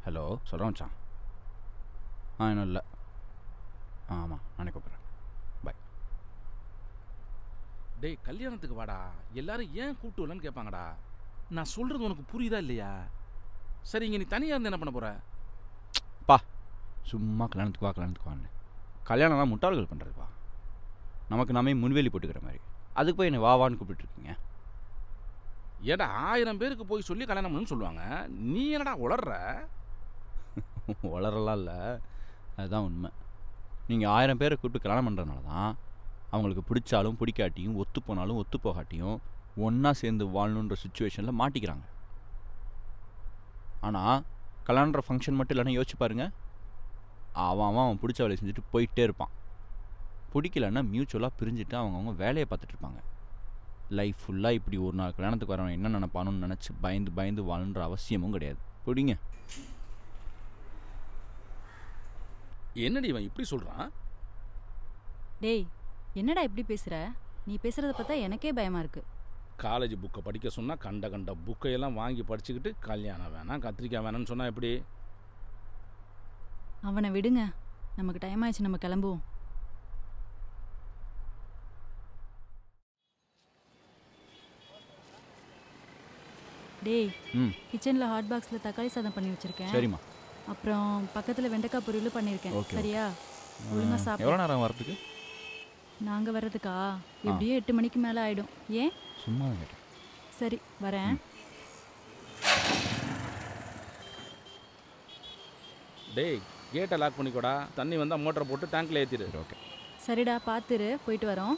Hello சொல்கிறேன் மச்சான் ஆ இன்னும் இல்லை ஆ ஆமாம் நானே கூப்பிட்றேன் பாய் டேய் கல்யாணத்துக்கு வாடா எல்லாரும் ஏன் கூப்பிட்டு வரலன்னு கேட்பாங்கடா நான் சொல்றது உனக்கு புரியுதா இல்லையா சரி இங்க நீ தனியா இருந்து என்ன பண்ண போற பா சும்மா கல்யாணத்துக்கு வா கல்யாணத்துக்கு வான்னு கல்யாணம்லாம் முட்டாள்கள் பண்ணுறதுப்பா நமக்கு நாமே முன்வேலி போட்டுக்கிற மாதிரி அதுக்கு போய் என்னை வா வான்னு கூப்பிட்டுருக்கீங்க ஏடா ஆயிரம் பேருக்கு போய் சொல்லி கல்யாணம் பண்ணணும்னு சொல்லுவாங்க நீ என்னடா உளர்ற வளரலாம் இல்லை அதுதான் உண்மை நீங்கள் ஆயிரம் பேரை கூப்பிட்டு கல்யாணம் பண்ணுறதுனால தான் அவங்களுக்கு பிடிச்சாலும் பிடிக்காட்டியும் ஒத்து போனாலும் ஒத்து போகாட்டியும் ஒன்றா சேர்ந்து வாழணுன்ற சுச்சுவேஷனில் மாட்டிக்கிறாங்க ஆனால் கல்யாணன்ற ஃபங்க்ஷன் மட்டும் இல்லைன்னா யோசிச்சு பாருங்க அவன் அவன் அவன் பிடிச்ச வேலையை செஞ்சுட்டு போயிட்டே இருப்பான் பிடிக்கலன்னா மியூச்சுவலாக பிரிஞ்சுட்டு அவங்கவுங்க வேலையை பார்த்துட்டு இருப்பாங்க லைஃப் ஃபுல்லாக இப்படி ஒரு நாள் கல்யாணத்துக்கு வரவன் என்ன நினைப்பானுன்னு நினச்சி பயந்து பயந்து வாழணுன்ற அவசியமும் கிடையாது பிடிங்க என்னடி இவன் இப்படி சொல்றான் டேய் என்னடா இப்படி பேசுற நீ பேசுறத பார்த்தா எனக்கே பயமா இருக்கு காலேஜ் புக்கை படிக்க சொன்னா கண்ட கண்ட புக்கையெல்லாம் வாங்கி படிச்சுக்கிட்டு கல்யாணம் வேணாம் கத்திரிக்காய் வேணாம்னு சொன்னா எப்படி அவனை விடுங்க நமக்கு டைம் ஆயிடுச்சு நம்ம கிளம்புவோம் டேய் ம் கிச்சனில் ஹாட் பாக்ஸில் தக்காளி சாதம் பண்ணி வச்சிருக்கேன் சரிம்மா அப்புறம் பக்கத்தில் வெண்டைக்காய் பொரியலும் பண்ணியிருக்கேன் Okay, சரியா ஒழுங்கா சாப்பிடு. எவ்வளோ நேரம் வரதுக்கு நாங்கள் வர்றதுக்கா எப்படியும் எட்டு மணிக்கு மேலே ஆயிடும் ஏன் சும்மா தான் கேட்டேன் சரி வரேன் டேய் கேட்டை லாக் பண்ணிக்கோடா தண்ணி வந்தால் மோட்டரை போட்டு டேங்க்ல ஏற்றிடு சரி ஓகே சரிடா பார்த்துரு போயிட்டு வரோம்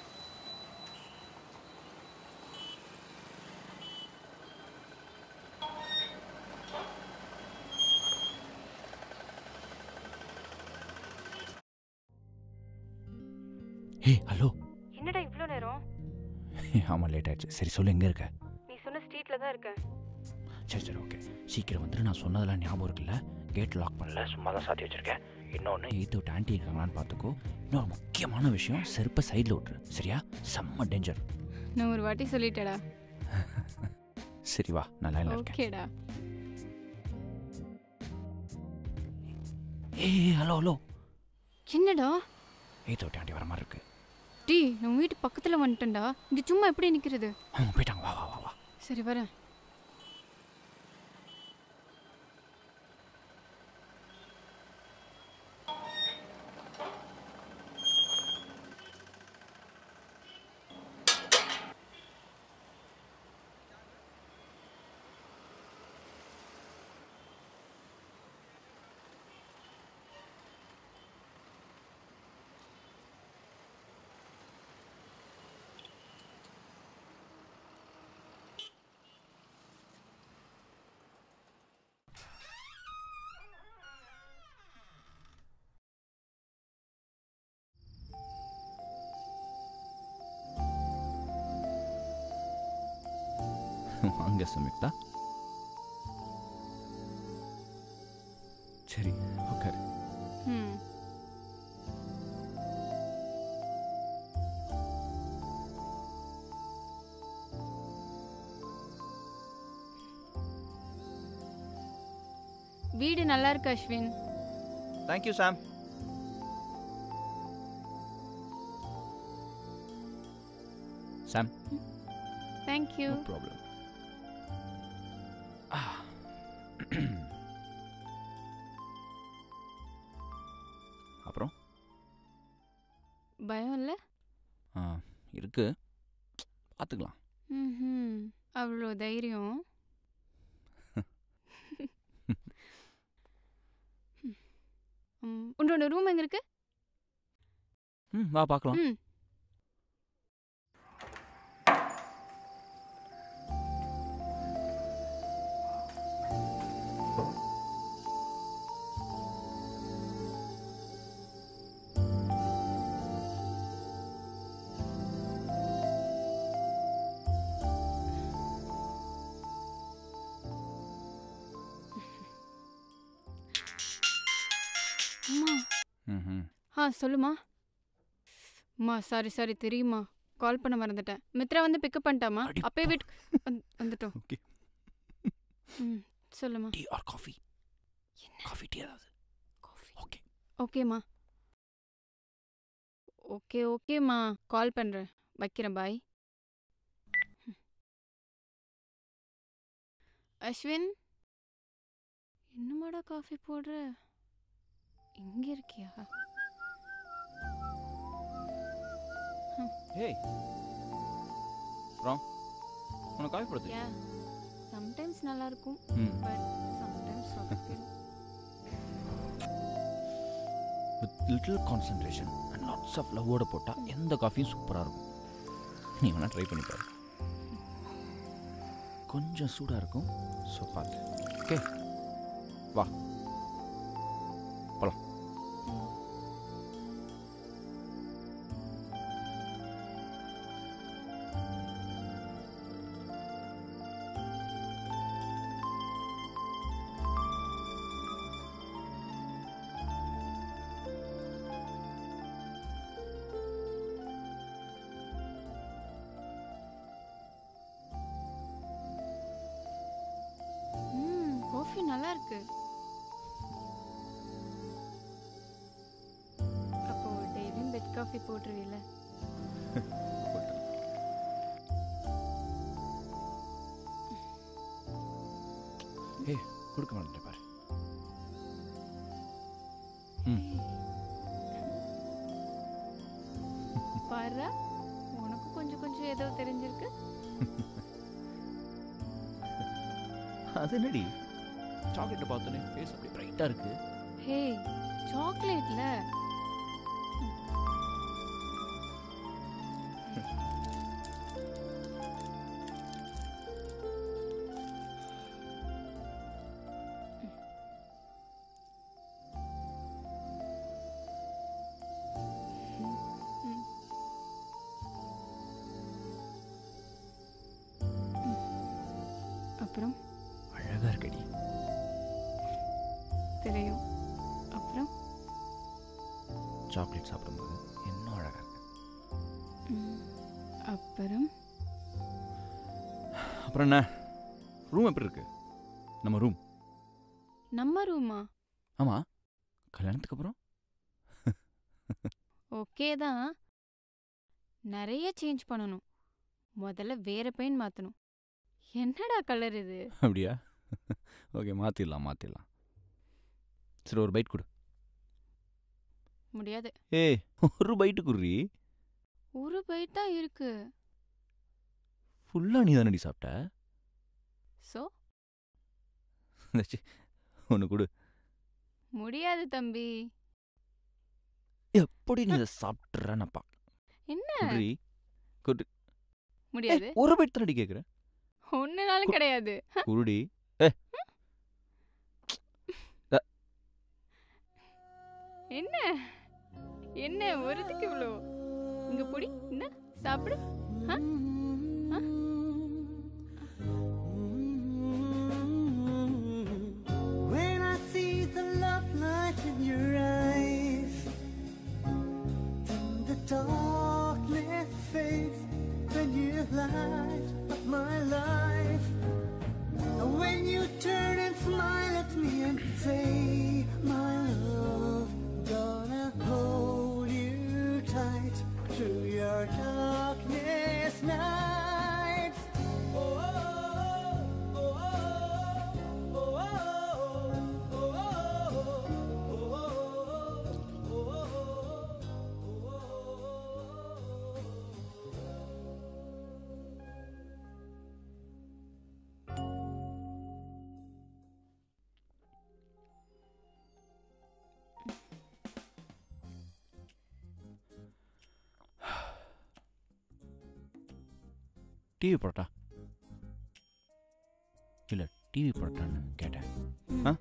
ஹே ஹலோ என்னடா இவ்வளோ நேரம் ஆமாம் லேட் ஆயிடுச்சு சரி சொல்லு எங்கே இருக்க நீ சொன்ன ஸ்ட்ரீட்டில் தான் இருக்கேன் சரி சரி ஓகே சீக்கிரம் வந்துட்டு நான் சொன்னதெல்லாம் ஞாபகம் இருக்குல்ல கேட் லாக் பண்ணல சும்மா தான் சாத்தி வச்சிருக்கேன் இன்னொன்று எய்த்து விட்டு ஆண்டி இருக்காங்களான்னு பார்த்துக்கோ இன்னொரு முக்கியமான விஷயம் செருப்பை சைடில் விட்ரு சரியா செம்ம டேஞ்சர் நான் ஒரு வாட்டி சொல்லிட்டேடா சரி வா நான் லைனில் இருக்கேன் ஓகேடா ஏய் ஹலோ ஹலோ என்னடா எய்த்து விட்டு ஆண்டி வர மாதிரி இருக்கு டீ நான் வீட்டு பக்கத்தில் வந்துட்டேன்டா இங்கே சும்மா எப்படி நிற்கிறது அவங்க போயிட்டாங்க வா வா வா வா சரி வரேன் வாங்க சம்யுக்தா சரி உட்காரு ம் வீடு நல்லா இருக்கு Ashwin thank you Sam Sam thank you no problem அப்புறம் பயம் இல்லை ஆ இருக்கு பார்த்துக்கலாம் ம் அவ்வளோ தைரியம் ம், உன்னோட ரூம் எங்க இருக்கு ம் வா பார்க்கலாம் ம் அம்மா ம் ஆ சொல்லுமா அம்மா சாரி சாரி தெரியுமா கால் பண்ண மறந்துட்டேன் மித்ரா வந்து பிக்கப் பண்ணிட்டாமா அடி அப்பயே வீட்டுக்கு வந்து- வந்துட்டோம் ஓகே ம் சொல்லுமா tea or coffee coffee tea ஏதாவது காஃபி ஓகே ஓகேம்மா ஓகே ஓகேம்மா கால் பண்ணுறேன் வைக்கிறேன் பாய் அஸ்வின் இன்னுமாடா காஃபி போடுற இங்கே இருக்கியா ஏய் ராம் உனக்கு காஃபி போடுறது யா சம்டைம்ஸ் நல்லா இருக்கும் ம் பட் சம்டைம்ஸ் சொதப்பிடும் with little concentration and lots of லவ்வோட போட்டால் எந்த காஃபியும் சூப்பராக இருக்கும் நீ வேணால் ட்ரை பண்ணி பாரு கொஞ்சம் சூடாக இருக்கும் ஸோ பார்த்து ஓகே வா போலாம் ம் காஃபி நல்லா இருக்கு அப்போ டெய்லியும் பெட் காஃபி போட்டுருவீல்ல ஏய் கொடுக்க மாட்டேன் பாரு ம் பாரு உனக்கு கொஞ்சம் கொஞ்சம் ஏதோ தெரிஞ்சிருக்கு அது என்னடி சாக்லேட்டை பார்த்தோன்னே ஃபேஸ் அப்படி பிரைட்டாக இருக்கு ஹே சாக்லேட்ல அப்புறம் அழகாக இருக்கடி தெரியும் அப்புறம் சாக்லேட் சாப்பிடும்போது இன்னும் அழகாக இருக்கு ம், அப்புறம் அப்புறம் என்ன ரூம் எப்படி இருக்கு நம்ம ரூம் நம்ம ரூமா ஆமாம் கல்யாணத்துக்கு அப்புறம் ஓகே தான் நிறைய சேஞ்ச் பண்ணணும் முதல்ல வேற பெயிண்ட் மாற்றணும் என்னடா கலர் இது அப்படியா ஓகே மாற்றிடலாம் மாற்றிடலாம் சரி ஒரு பைட் கொடு முடியாது ஏய் ஒரு பைட்டு குர்ரி ஒரு பைட் தான் இருக்கு ஃபுல்லாக நீ தானடி சாப்பிட்ட ஸோ ஒன்று கொடு முடியாது தம்பி எப்படி நீ இதை சாப்பிட்ற நான் பார்க்க என்ன குர்ரி முடியாது ஏய், ஒரு பைட் தானடி கேட்குறேன் ஒன்னு நாளும் கிடையாது குருடி என்ன என்ன ஒருத்துக்கு இவ்வளோ இங்க பொடி என்ன சாப்பிடு ஆ? ஆ? When I see the love light in your eyes, then the darkness fades when you light up my life. And when you turn and smile at me and say, My love, gonna hold you tight through your darkness nights. TV போடட்டா இல்லை TV போடட்டான்னு கேட்டேன் ஆ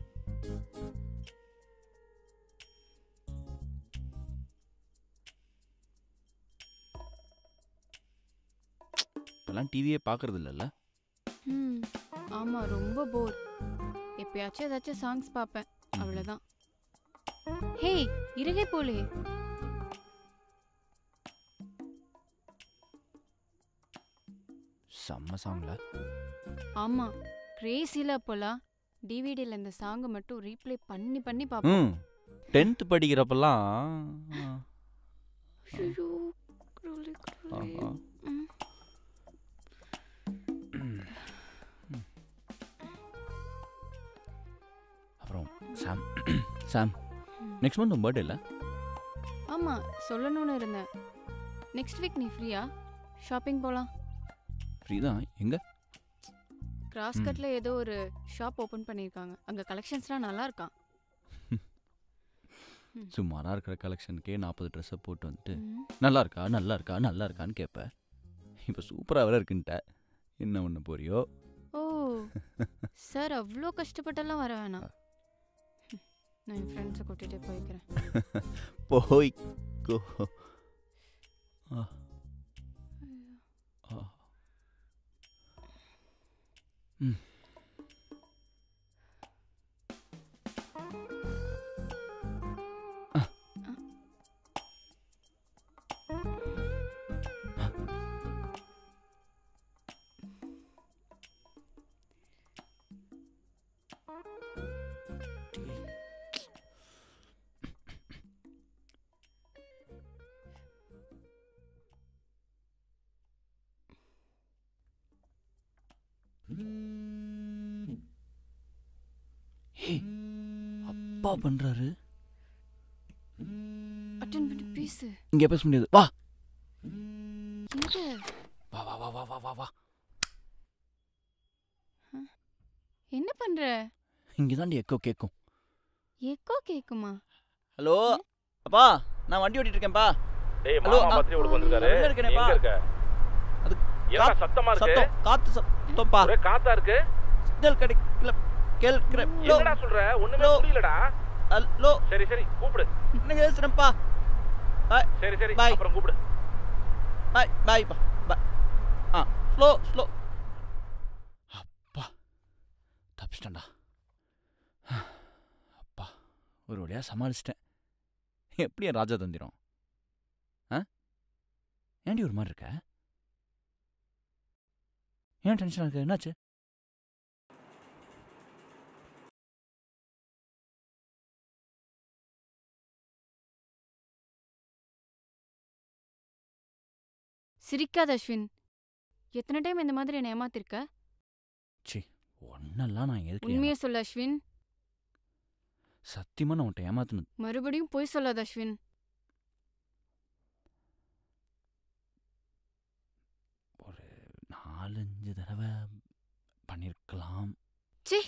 இப்போல்லாம் டிவியே பார்க்கறது இல்லைல்ல ம் ஆமா ரொம்ப போர் எப்பயாச்சும் ஏதாச்சும் சாங்ஸ் பார்ப்பேன் அவ்வளவுதான் ஹே இருகே போலே செம்ம சாங்ல ஆமா கிரேசில அப்போலாம் டிவிடியில் இந்த சாங்கை மட்டும் ரீப்ளே பண்ணி பண்ணி பார்ப்போம் ம் டென்த்து படிக்கிறப்பெல்லாம் ஐயோ, கடவுளே, கடவுளே. ஆஹா. ம். அப்புறம் சாம் சாம் ம். நெக்ஸ்ட் மந்த் உன் பர்த்டே இல்லை ஆமா சொல்லணும்னு இருந்தேன் நெக்ஸ்ட் வீக் நீ ஃப்ரீயா ஷாப்பிங் போகலாம் ஃப்ரீ தான் எங்கே கிராஸ் கட்ல ஏதோ ஒரு ஷாப் ஓபன் பண்ணிருக்காங்க அங்க கலெக்ஷன்ஸ்லாம் நல்லா இருக்கான் சுமாராக இருக்கிற கலெக்ஷனுக்கே நாற்பது ட்ரெஸ்ஸை போட்டு வந்துட்டு ம். நல்லா இருக்கா நல்லா இருக்கா நல்லா இருக்கான்னு கேட்பேன் இப்போ சூப்பராக வேற இருக்குன்ட்ட என்ன பண்ண போறியோ ஓ சார் அவ்வளோ கஷ்டப்பட்டெல்லாம் வர வேணாம் ம், நான் என் ஃப்ரெண்ட்ஸை கூட்டிகிட்டே போய்க்கிறேன் போய்க்கோ ஆ. ஆ. ம். ஆ. ஹே அப்பா பண்றாரு அட்டன் பண்ணி பேசு இங்க பேச முடியாது வா எங்க வா வா வா வா வா வா வா என்ன பண்ற இங்க தாண்டி எக்கோ கேட்கும் எக்கோ கேக்குமா ஹலோ அப்பா நான் வண்டி ஓட்டிட்டு இருக்கேன்ப்பா டேய் ஹலோ, மாமா ஆ, பத்திரி கொடுக்க வந்திருக்காரு நான் உள்ள இருக்கேனேப்பா. எங்க இருக்க அது ஏன் காத்- சத்தமா இருக்கு சத்தம் காத்து சத்தம்ப்பா ஒரே காத்தா இருக்கு சிக்னல் கிடைக்கல கேட்கிற என்னடா சொல்ற ஒண்ணுமே ஹலோ. புரியலடா ஹலோ சரி சரி கூப்பிடு என்ன பேசுறேன்ப்பா சரி சரி Bye. அப்புறம் கூப்பிடு பாய் பாய் பா பாய் ஆ ஸ்லோ ஸ்லோ அப்பா தப்பிச்சிட்டேன்டா அப்பா ஒரு வழியாக சமாளிச்சிட்டேன் எப்படி என் ராஜா தந்திரம் ஆ ஏன்டி ஒரு மாதிரி இருக்க ஏன் டென்ஷனாக இருக்கு என்னாச்சு சிரிக்காத அஸ்வின் எத்தனை டைம் இந்த மாதிரி என்னை ஏமாத்திருக்க சி ஒன்னெல்லாம் நான் எதுக்கு உண்மையை சொல்லு அஸ்வின் சத்தியமாக நான் உன்ட்ட ஏமாத்தினது மறுபடியும் பொய் சொல்லாத அஸ்வின் ஒரு நாலஞ்சு தடவை பண்ணியிருக்கலாம் ச்சீ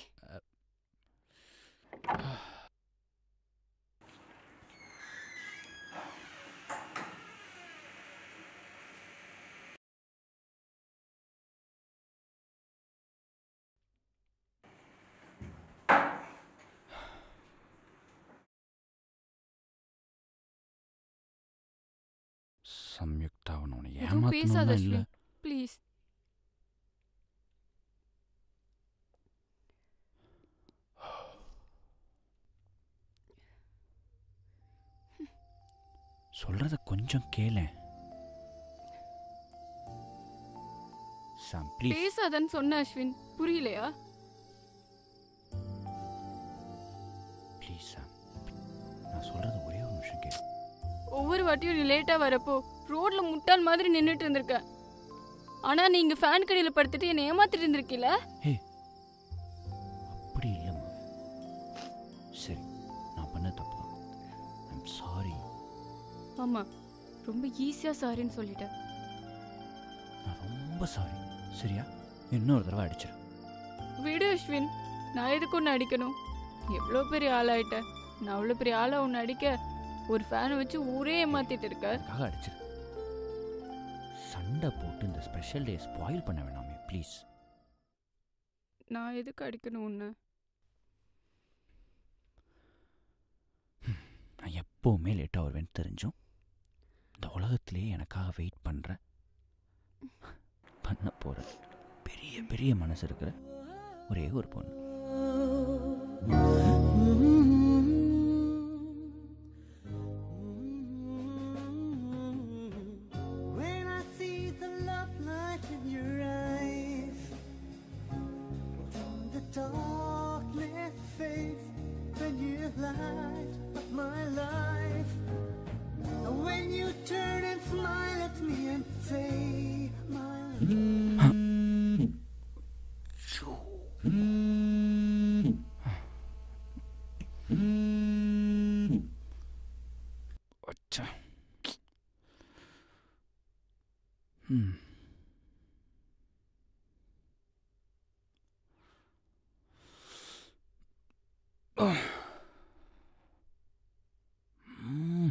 சம்யுக்தா உன்னை உன்னை எதுவும் பேசாத ஏமாத்தணும்லாம் இல்லை அஸ்வின் ப்ளீஸ் சொல்றத கொஞ்சம் கேளேன் சாம் ப்ளீஸ் பேசாதன்னு சொன்ன அஸ்வின் புரியலையா ப்ளீஸ் சாம் நான் சொல்றது ஒரே ஒரு நிமிஷம் கேளு ஒவ்வொரு வாட்டியும் நீ லேட்டா வரப்போ ரோட்ல முட்டாள் மாதிரி நின்னுட்டு இருந்திருக்க ஆனா நீங்க ஃபேன் கடையில படுத்துட்டு என்னை ஏமாத்திட்டு இருந்திருக்கீல அப்படி இல்லைம்மா சரி நான் பண்ண தப்பு தான் ஐம் சாரி ஆமா ரொம்ப ஈஸியா சாரின்னு சொல்லிட்டேன் நான் ரொம்ப சாரி சரியா இன்னொரு தடவை அடிச்சிரு விடு அஸ்வின் நான் எதுக்கு ஒன்று அடிக்கணும் எவ்வளோ பெரிய ஆளாயிட்ட நான் அவ்வளோ பெரிய ஆளா ஒன்று அடிக்க ஒரு ஃபேனை வச்சு ஊரே ஏமாத்திட்டு இருக்க அதுக்காக அடிச்சிரு சண்டை போட்டு இந்த ஸ்பெஷல் டே ஸ்பாயில் பண்ண வேணாமே ப்ளீஸ் நான் எதுக்கு அடிக்கணும் உன்னை நான் எப்போவுமே லேட்டாக வருவேன்னு தெரிஞ்சும் இந்த உலகத்திலே எனக்காக வெயிட் பண்ணுற பண்ண போகிற பெரிய பெரிய மனசு இருக்கிற ஒரே ஒரு பொண்ணு When I see the love light in your eyes, in the darkness ம்.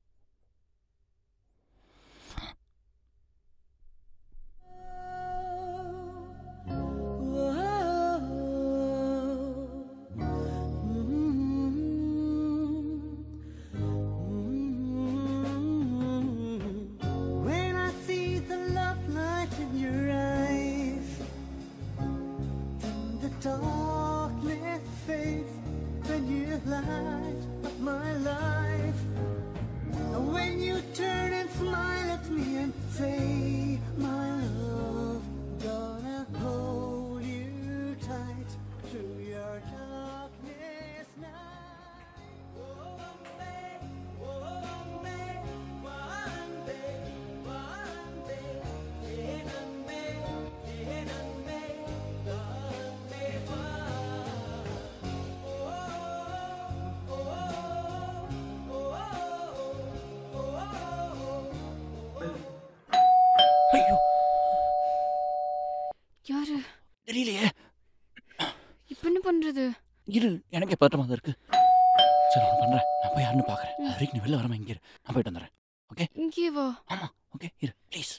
When I see the love light in your eyes, then the darkness fades when you light up my life. And when you turn and smile at me and say, My love, gonna hold you tight through your darkness night. ஐயோ யாரு தெரியலையே இப்ப என்ன பண்றது இரு எனக்கே பதட்டமாக தான் இருக்கு சரி நான் பண்ணுறேன் நான் போய் யாருன்னு பார்க்குறேன் அது வரைக்கும் நீ வெளில வராம இங்கே இரு நான் போயிட்டு வந்துடுறேன் இங்கே வா ஆமாம் ஓகே இரு ப்ளீஸ்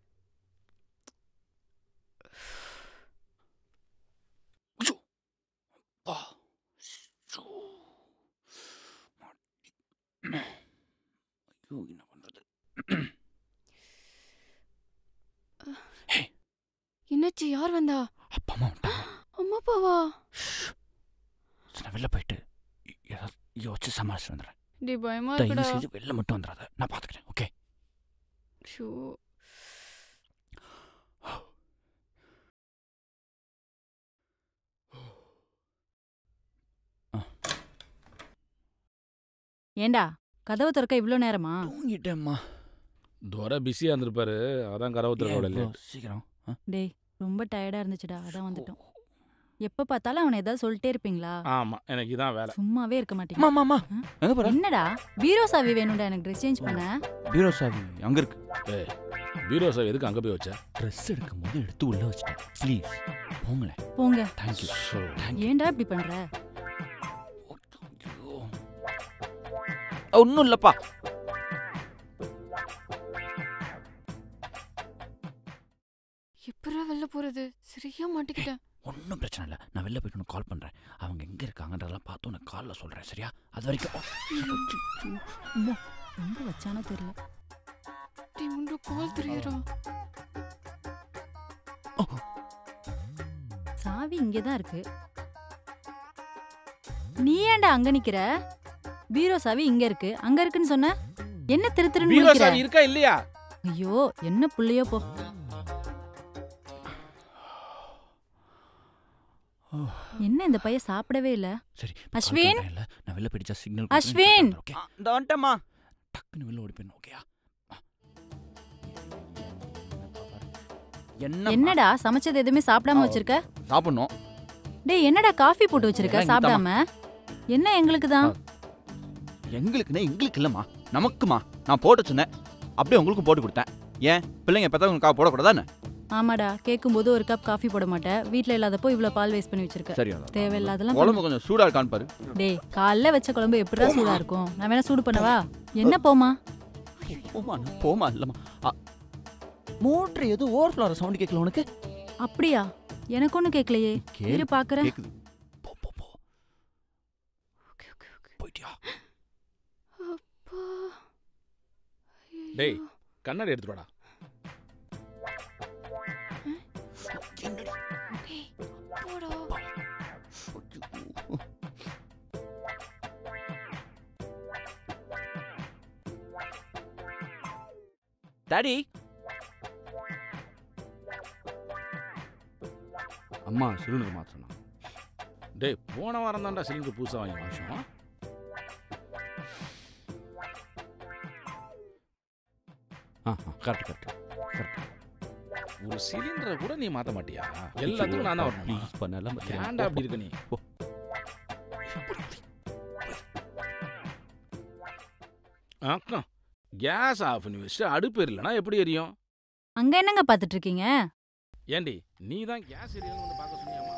ஐயோ என்ன பண்ணுறது என்னாச்சு யார் வந்தா அப்பா அம்மா வந்துட்டாங்க அம்மா அப்பாவா சரி, நான் வெளில போயிட்டு எ- ஏதாவது யோசிச்சு சமாளிச்சு வந்துடுறேன் டேய் பயமா தயவு இருக்குடா செஞ்சு வெளில மட்டும் வந்துடாத நான் பார்த்துக்கிறேன் ஓகே ஷோ ஏண்டா கதவு திறக்க இவ்ளோ நேரமா தூங்கிட்டேம்மா துரை பிஸியாக இருந்திருப்பாரு அதான் கரவு திறக்க விடல இவ்வளோ சீக்கிரம் ஆ? டேய் ரொம்ப டயர்டா இருந்துச்சுடா அதான் வந்துட்டோம் எப்ப பார்த்தாலும் அவனை ஏதாவது சொல்லிட்டே இருப்பீங்களா ஆமாம் எனக்கு இதான் வேலை சும்மாவே இருக்க மாட்டீங்க அம்மா அம்மா ஆ? எங்கே போகிற என்னடா பீரோ சாவி வேணும்டா எனக்கு ட்ரெஸ் சேஞ்ச் பண்ண பீரோ சாவி அங்கே இருக்கு பீரோ சார் எதுக்கு அங்கே போய் வச்ச ட்ரெஸ் எடுக்கும் போது எடுத்து உள்ள வச்சிட்டேன் ப்ளீஸ் போங்களேன் போங்க தேங்க்யூ ஸோ தேங்க்யூ ஏன்டா இப்படி பண்ற ஒன்றும் இல்லைப்பா எப்படா வெளில போறது சரியா மாட்டிக்கிட்டேன் ஒன்றும் பிரச்சனை இல்லை நான் வெளில போயிட்டு உனக்கு கால் பண்ணுறேன் அவங்க எங்கே இருக்காங்கன்றதெல்லாம் பார்த்து உனக்கு காலில் சொல்கிறேன் சரியா அது வரைக்கும் அம்மா, எங்க வச்சானோ தெரியல டேய் உண்டு கால் தெரியுறா சாவி இங்கதான் இருக்கு நீ ஏன்டா அங்க நிக்கிற பீரோ சாவி இங்க இருக்கு அங்க இருக்குன்னு சொன்ன என்ன திரு திருன்னு பீரோ முழிக்கிற? சாவி இருக்கா இல்லையா ஐயோ என்ன புள்ளையோ போ என்ன இந்த பையன் சாப்பிடவே இல்ல சரி அஸ்வின்? இல்லை நான் வெளில போயிட்டு சிக்னல் அஸ்வின்! ஓகே இந்த வந்துட்டேம்மா டக்குன்னு வெளில ஓடி போயிடணும் ஓகேயா என்ன என்னடா சமைச்சது எதுவுமே சாப்பிடாம ஆ. வச்சிருக்க சாப்பிடணும் டேய் என்னடா காஃபி போட்டு வச்சிருக்க எல்லாம் இங்க சாப்பிடாம என்ன எங்களுக்கு தான் எங்களுக்குன்னா எங்களுக்கு இல்லைம்மா நமக்குமா நான் போட்டு சொன்னேன் அப்படியே உங்களுக்கும் போட்டு கொடுத்தேன் ஏன் பிள்ளைங்க பெற்றவங்க கா போடக்கூடாதானே ஆமாடா கேட்கும்போது ஒரு கப் காஃபி போட மாட்டேன் வீட்ல இல்லாதப்போ இவ்ளோ பால் வேஸ்ட் பண்ணி வச்சிருக்க சரி தேவையில்லாதெல்லாம் குழம்பு கொஞ்சம் சூடா இருக்கான்னு பாரு டேய் காலைல வச்ச குழம்பு எப்படிடா சூடா இருக்கும் நான் வேணா சூடு பண்ணவா என்ன போமா போமா போமா இல்லம்மா மோட்டர் எதுவும் ஓவர் சவுண்ட் கேட்கல உனக்கு அப்படியா எனக்கு ஒன்றும் கேட்கலையே கேளு. இரு பாக்குறேன் கேக்குது போ போ போ ஓகே ஓகே ஓகே போயிட்டியா அப்பா டேய் கண்ணாடி எடுத்துட்டு வாடா டேய் போடா டாடி அம்மா சிலிண்டர் மாற்றணும் டேய் போன வாரம் தான்டா சிலிண்டர் புதுசாக வாங்கி மாசம் ஆ கரெக்ட் கரெக்ட் கரெக்ட் ஒரு சிலிண்டரை கூட நீ மாற்ற மாட்டியா எல்லாத்துக்கும் நான் தான் வரணும் ப்ளீஸ் பண்ணலாம் ஏன்டா அப்படி இருக்க நீ போ. அக்கா கேஸ் ஆஃப் பண்ணி வச்சுட்டு அடுப்பு எரியலனா எப்படி எரியும் அங்க என்னங்க பாத்துட்டு இருக்கீங்க ஏண்டி நீ தான் கேஸ் எரியலன்னு வந்து பார்க்க சொன்னியாமா